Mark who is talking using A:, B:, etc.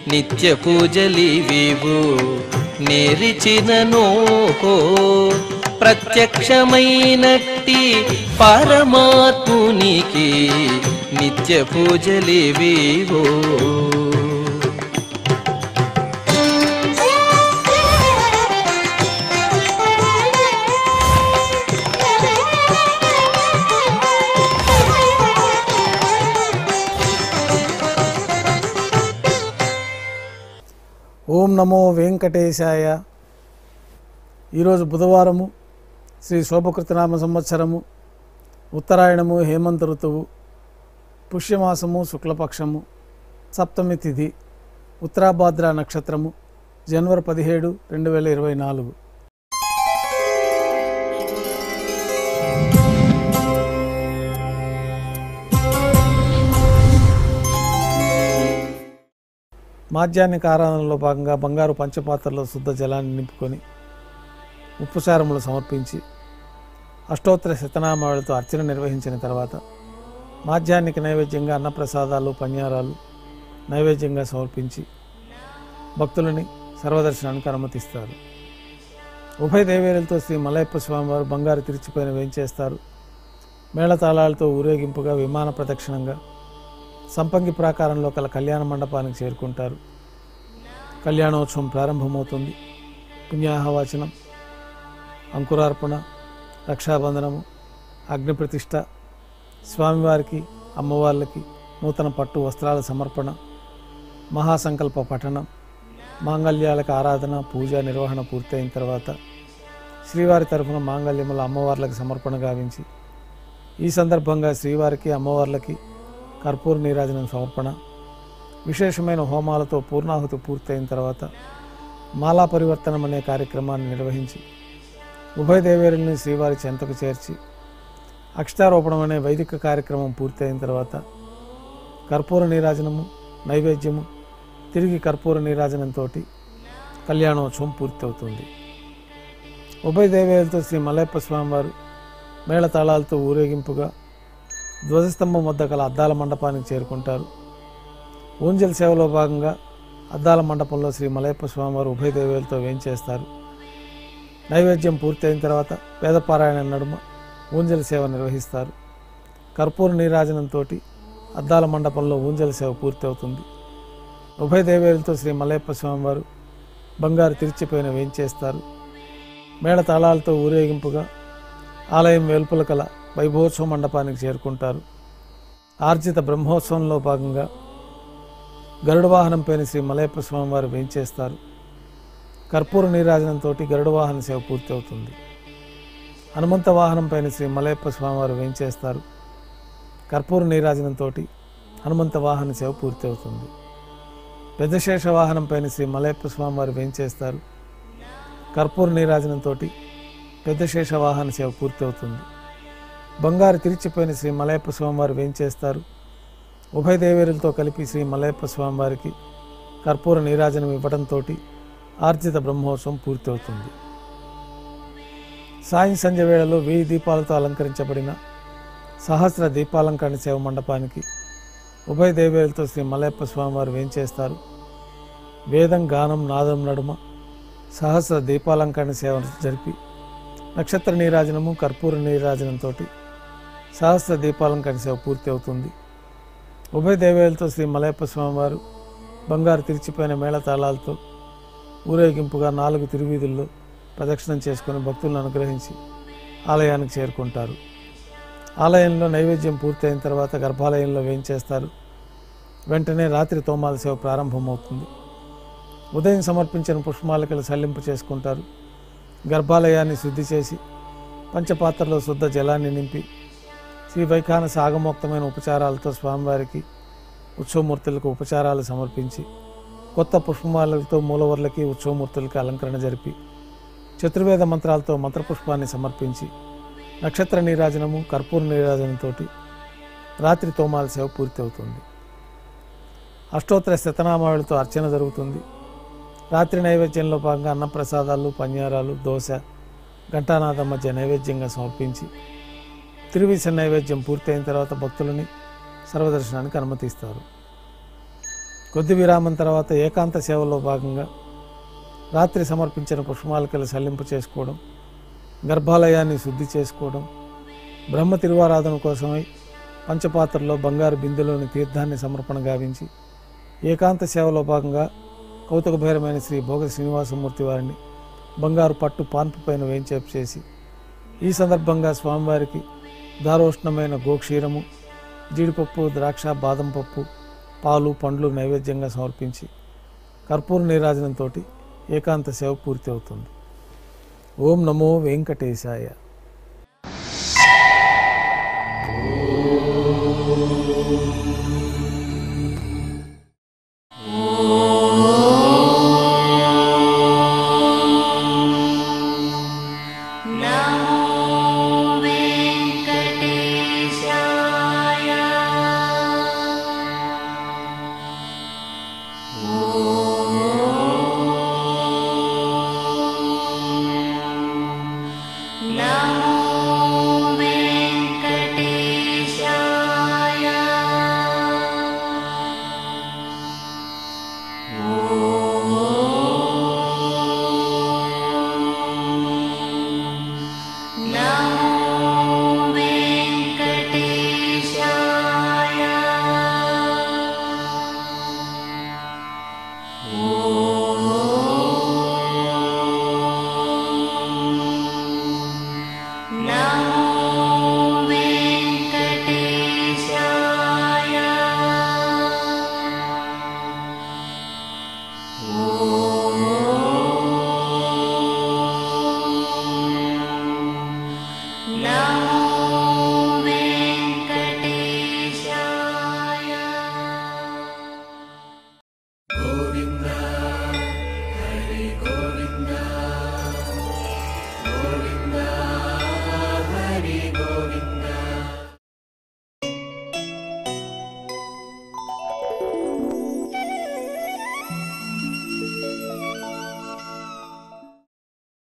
A: నిత్య పూజలివివు నేరిచినను ప్రత్యక్షమైనట్టి పరమాత్మునికి నిత్య పూజలివివో
B: ఓం నమో వెంకటేశాయ ఈరోజు బుధవారము శ్రీ శోభకృతనామ సంవత్సరము ఉత్తరాయణము హేమంత ఋతువు పుష్యమాసము శుక్లపక్షము సప్తమి తిథి ఉత్తరాభాద్ర నక్షత్రము జనవరి పదిహేడు రెండు వేల ఇరవై నాలుగు మాధ్యాహ్నిక ఆరాధనలో భాగంగా బంగారు పంచపాత్రలో శుద్ధ జలాన్ని నింపుకొని ఉప్పుసారములు సమర్పించి అష్టోత్తర శతనామాలతో అర్చన నిర్వహించిన తర్వాత మాధ్యాహ్నిక నైవేద్యంగా అన్నప్రసాదాలు పన్యారాలు నైవేద్యంగా సమర్పించి భక్తులని సర్వదర్శనానికి అనుమతిస్తారు ఉభయ దేవేరులతో శ్రీ మలయప్ప స్వామివారు బంగారు తిరిచిపోయిన వేంచేస్తారు మేళతాళాలతో ఊరేగింపుగా విమాన ప్రదక్షిణంగా సంపంగి ప్రాకారంలో కల కళ్యాణ మండపానికి చేరుకుంటారు కళ్యాణోత్సవం ప్రారంభమవుతుంది పుణ్యాహవాచనం అంకురార్పణ రక్షాబంధనము అగ్ని ప్రతిష్ట స్వామివారికి అమ్మవార్లకి నూతన పట్టు వస్త్రాల సమర్పణ మహాసంకల్ప పఠనం మాంగళ్యాలకు ఆరాధన పూజ నిర్వహణ పూర్తయిన తర్వాత శ్రీవారి తరఫున మాంగళ్యముల అమ్మవార్లకు సమర్పణ గావించి ఈ సందర్భంగా శ్రీవారికి అమ్మవార్లకి కర్పూర నీరాజనం సమర్పణ విశేషమైన హోమాలతో పూర్ణాహుతి పూర్తయిన తర్వాత మాలా పరివర్తనం అనే కార్యక్రమాన్ని నిర్వహించి ఉభయ దేవేరుల్ని శ్రీవారి చెంతకు చేర్చి అక్షతారోపణం అనే వైదిక కార్యక్రమం పూర్తయిన తర్వాత కర్పూర నీరాజనము నైవేద్యము తిరిగి కర్పూర నీరాజనంతో కళ్యాణోత్సవం పూర్తవుతుంది ఉభయ దేవేరులతో శ్రీ మలయప్ప స్వామివారు మేళతాళాలతో ఊరేగింపుగా ధ్వజస్తంభం వద్ద గల అద్దాల మండపానికి చేరుకుంటారు ఊంజల్ సేవలో భాగంగా అద్దాల మండపంలో శ్రీ మలయప్ప స్వామివారు ఉభయ దేవేలతో వేంచేస్తారు నైవేద్యం పూర్తయిన తర్వాత వేదపారాయణ నడుమ ఊంజల్ సేవ నిర్వహిస్తారు కర్పూర నీరాజనంతో అద్దాల మండపంలో ఊంజల్ సేవ పూర్తవుతుంది ఉభయ దేవేలతో శ్రీ మలయప్ప స్వామివారు బంగారు తిరిచిపోయిన వేంచేస్తారు మేళ తాళాలతో ఊరేగింపుగా ఆలయం వెలుపల కల వైభవోత్సవ మండపానికి చేరుకుంటారు ఆర్జిత బ్రహ్మోత్సవంలో భాగంగా గరుడ వాహనంపైన శ్రీ మలయప్ప స్వామివారు వేంచేస్తారు కర్పూర నీరాజనంతో గరుడ వాహన సేవ పూర్తి అవుతుంది హనుమంత వాహనంపైన శ్రీ మలయప్ప స్వామివారు వేంచేస్తారు కర్పూర నీరాజనంతో హనుమంత వాహన సేవ పూర్తి అవుతుంది పెద్దశేష వాహనంపైన శ్రీ మలయప్ప స్వామివారు వేంచేస్తారు కర్పూర నీరాజనంతో పెద్దశేష వాహన సేవ పూర్తి అవుతుంది బంగారు తిరిచిపోయిన శ్రీ మలయప్ప స్వామివారు వేంచేస్తారు ఉభయ దేవేరులతో కలిపి శ్రీ మలయప్ప స్వామివారికి కర్పూర నీరాజనం ఇవ్వడంతో ఆర్జిత బ్రహ్మోత్సవం పూర్తి అవుతుంది సాయం సంధ్య వేళలో వెయ్యి దీపాలతో అలంకరించబడిన సహస్ర దీపాలంకరణ సేవ మండపానికి ఉభయ దేవేరులతో శ్రీ మలయప్ప స్వామివారు వేంచేస్తారు వేదం గానం నాదం నడుమ సహస్ర దీపాలంకరణ సేవ జరిపి నక్షత్ర నీరాజనము కర్పూర నీరాజనంతో సహస్ర దీపాలంకరణ సేవ పూర్తి అవుతుంది ఉభయ దేవేలతో శ్రీ మలయప్ప స్వామివారు బంగారు తిరిచిపోయిన మేళతాళాలతో ఊరేగింపుగా నాలుగు తిరువీధుల్లో ప్రదక్షిణం చేసుకుని భక్తులను అనుగ్రహించి ఆలయానికి చేరుకుంటారు ఆలయంలో నైవేద్యం పూర్తయిన తర్వాత గర్భాలయంలో వేయించేస్తారు వెంటనే రాత్రి తోమాల సేవ ప్రారంభమవుతుంది ఉదయం సమర్పించిన పుష్పమాలికలు సల్లింపు చేసుకుంటారు గర్భాలయాన్ని శుద్ధి చేసి పంచపాత్రలో శుద్ధ జలాన్ని నింపి శ్రీ వైఖాన సాగమోక్తమైన ఉపచారాలతో స్వామివారికి ఉత్సవమూర్తులకు ఉపచారాలు సమర్పించి కొత్త పుష్పమాలలతో మూలవర్లకి ఉత్సవమూర్తులకి అలంకరణ జరిపి చతుర్వేద మంత్రాలతో మంత్రపుష్పాన్ని సమర్పించి నక్షత్ర నీరాజనము కర్పూర నీరాజనంతో రాత్రి తోమాల సేవ పూర్తి అవుతుంది అష్టోత్తర శతనామావళితో అర్చన జరుగుతుంది రాత్రి నైవేద్యంలో భాగంగా అన్నప్రసాదాలు పన్యారాలు దోశ ఘంటానాథం మధ్య నైవేద్యంగా సమర్పించి తిరువిస నైవేద్యం పూర్తయిన తర్వాత భక్తులని సర్వదర్శనానికి అనుమతిస్తారు కొద్ది విరామం తర్వాత ఏకాంత సేవలో భాగంగా రాత్రి సమర్పించిన పుష్పమాలికలు సల్లింపు చేసుకోవడం గర్భాలయాన్ని శుద్ధి చేసుకోవడం బ్రహ్మ తిరువారాధన కోసమై పంచపాత్రలో బంగారు బిందెలోని తీర్థాన్ని సమర్పణ గావించి ఏకాంత సేవలో భాగంగా కౌతుకభైరమైన శ్రీ భోగ శ్రీనివాసమూర్తి వారిని బంగారు పట్టు పాన్పు పైన వేంచేపు చేసి ఈ సందర్భంగా స్వామివారికి దారోష్ణమైన గోక్షీరము జీడిపప్పు ద్రాక్ష బాదం పప్పు పాలు పండ్లు నైవేద్యంగా సమర్పించి కర్పూర నీరాజనంతో ఏకాంత సేవ పూర్తి అవుతుంది ఓం నమో వెంకటేశాయ
C: नमो वेङ्कटेशाय नमो वेङ्कटेशाय नमो वेङ्कटेशाय नमो वेङ्कटेशाय